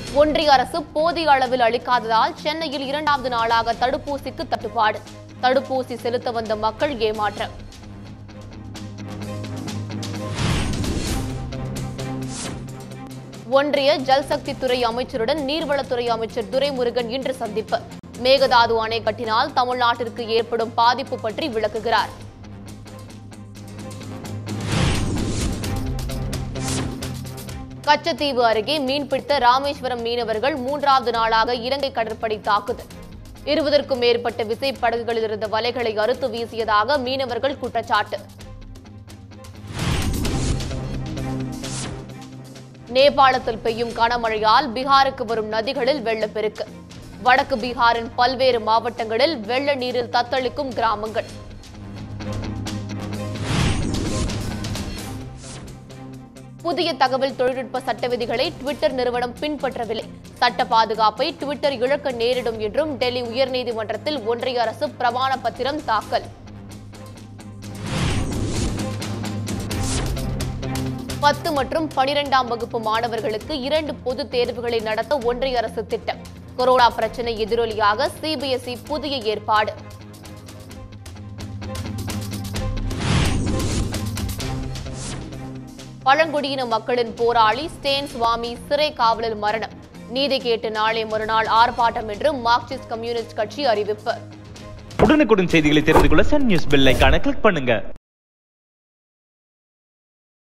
ஒன்றிய அரசு போதிய அளவில் அளிக்காததால் சென்னையில் இரண்டாவது நாளாக தடுப்பூசிக்கு தட்டுப்பாடு தடுப்பூசி செலுத்த வந்த மக்கள் ஏமாற்றம் ஒன்றிய ஜல்சக்தி துறை அமைச்சருடன் நீர்வளத்துறை அமைச்சர் துரைமுருகன் இன்று சந்திப்பு மேகதாது அணை கட்டினால் தமிழ்நாட்டிற்கு ஏற்படும் பாதிப்பு பற்றி விளக்குகிறார் கச்சத்தீவு அருகே மீன்பிடித்த ராமேஸ்வரம் மீனவர்கள் மூன்றாவது நாளாக இலங்கை கடற்படை தாக்குதல் இருபதற்கும் மேற்பட்ட விசைப்படகுகளில் இருந்த வலைகளை அறுத்து வீசியதாக மீனவர்கள் குற்றச்சாட்டு நேபாளத்தில் பெய்யும் கனமழையால் பீகாருக்கு வரும் நதிகளில் வெள்ளப்பெருக்கு வடக்கு பீகாரின் பல்வேறு மாவட்டங்களில் வெள்ள நீரில் தத்தளிக்கும் கிராமங்கள் புதிய தகவல் தொழில்நுட்ப சட்ட விதிகளை ட்விட்டர் நிறுவனம் பின்பற்றவில்லை சட்ட பாதுகாப்பை ட்விட்டர் இழக்க நேரிடும் என்றும் டெல்லி உயர்நீதிமன்றத்தில் ஒன்றிய அரசு பிரமாண பத்திரம் தாக்கல் பத்து மற்றும் பனிரெண்டாம் வகுப்பு மாணவர்களுக்கு இரண்டு பொதுத் தேர்வுகளை நடத்த ஒன்றிய அரசு திட்டம் கொரோனா பிரச்சினை எதிரொலியாக சிபிஎஸ்இ புதிய ஏற்பாடு பழங்குடியின மக்களின் போராளி ஸ்டேன் சுவாமி சிறை காவலில் மரணம் நீதி கேட்டு நாளை மறுநாள் ஆர்ப்பாட்டம் என்று மார்க்சிஸ்ட் கம்யூனிஸ்ட் கட்சி அறிவிப்பு உடனுக்குடன் செய்திகளை தெரிந்து கொள்ள சன் நியூஸ் பெல் ஐகானை கிளிக் பண்ணுங்க